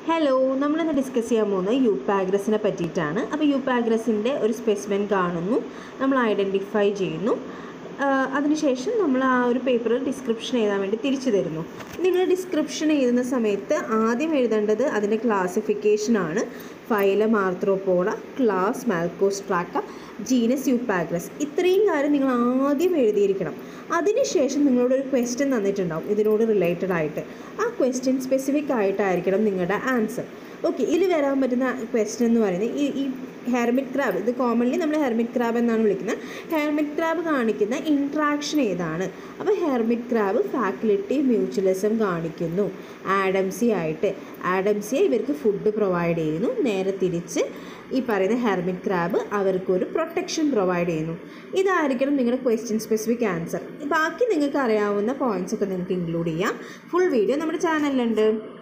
hello നമ്മളിന്ന് discuss ചെയ്യാൻ പോകുന്നത് യൂപ്പാഗ്രസിനെ പറ്റിയിട്ടാണ് അപ്പോൾ യൂപ്പാഗ്രസിൻ്റെ ഒരു സ്പെസിമെൻ കാണുന്നു നമ്മൾ ഐഡൻറ്റിഫൈ ചെയ്യുന്നു ആഹ് അതിനുശേഷം നമ്മൾ ആ ഒരു പേപ്പറിൽ ഡിസ്ക്രിപ്ഷൻ എഴുതാൻ വേണ്ടി തിരിച്ചു തരുന്നു നിങ്ങൾ ഡിസ്ക്രിപ്ഷൻ എഴുതുന്ന സമയത്ത് ആദ്യം എഴുതേണ്ടത് അതിൻ്റെ ക്ലാസിഫിക്കേഷനാണ് phylum Arthropoda class Malacostraca genus Eupagurus ഇത്രയും കാര്യം നിങ്ങൾ ആദ്യം എഴുതിയിരിക്കണം അതിനുശേഷം നിങ്ങളോട് ഒരു ക്വസ്റ്റ്യൻ തന്നിട്ടുണ്ടാവും ഇതിനോട് റിലേറ്റഡ് ആയിട്ട് ആ ക്വസ്റ്റ്യൻ സ്പെസിഫിക് ആയിട്ടായിരിക്കണം നിങ്ങളുടെ ആൻസർ ഓക്കെ ഇതിൽ വരാൻ പറ്റുന്ന ക്വസ്റ്റ്യൻ എന്ന് പറയുന്നത് ഈ ഈ ഹെർമിറ്റ് ക്രാബ് ഇത് കോമൺലി നമ്മൾ ഹെർമിറ്റ് ക്രാബ് എന്നാണ് വിളിക്കുന്നത് ഹെർമിറ്റ് ക്രാബ് കാണിക്കുന്ന ഇൻട്രാക്ഷൻ ഏതാണ് അപ്പോൾ ഹെർമിറ്റ് ക്രാബ് ഫാക്കൽറ്റി മ്യൂച്വലിസം കാണിക്കുന്നു ആഡംസി ആയിട്ട് ആഡംസിയെ ഇവർക്ക് ഫുഡ് പ്രൊവൈഡ് ചെയ്യുന്നു നേരെ തിരിച്ച് ഈ പറയുന്ന ഹെർമിറ്റ് ക്രാബ് അവർക്കൊരു പ്രൊട്ടക്ഷൻ പ്രൊവൈഡ് ചെയ്യുന്നു ഇതായിരിക്കണം നിങ്ങളുടെ ക്വസ്റ്റ്യൻ സ്പെസിഫിക് ആൻസർ ബാക്കി നിങ്ങൾക്ക് അറിയാവുന്ന പോയിൻറ്റ്സ് ഒക്കെ നിങ്ങൾക്ക് ഇൻക്ലൂഡ് ചെയ്യാം ഫുൾ വീഡിയോ നമ്മുടെ ചാനലിലുണ്ട്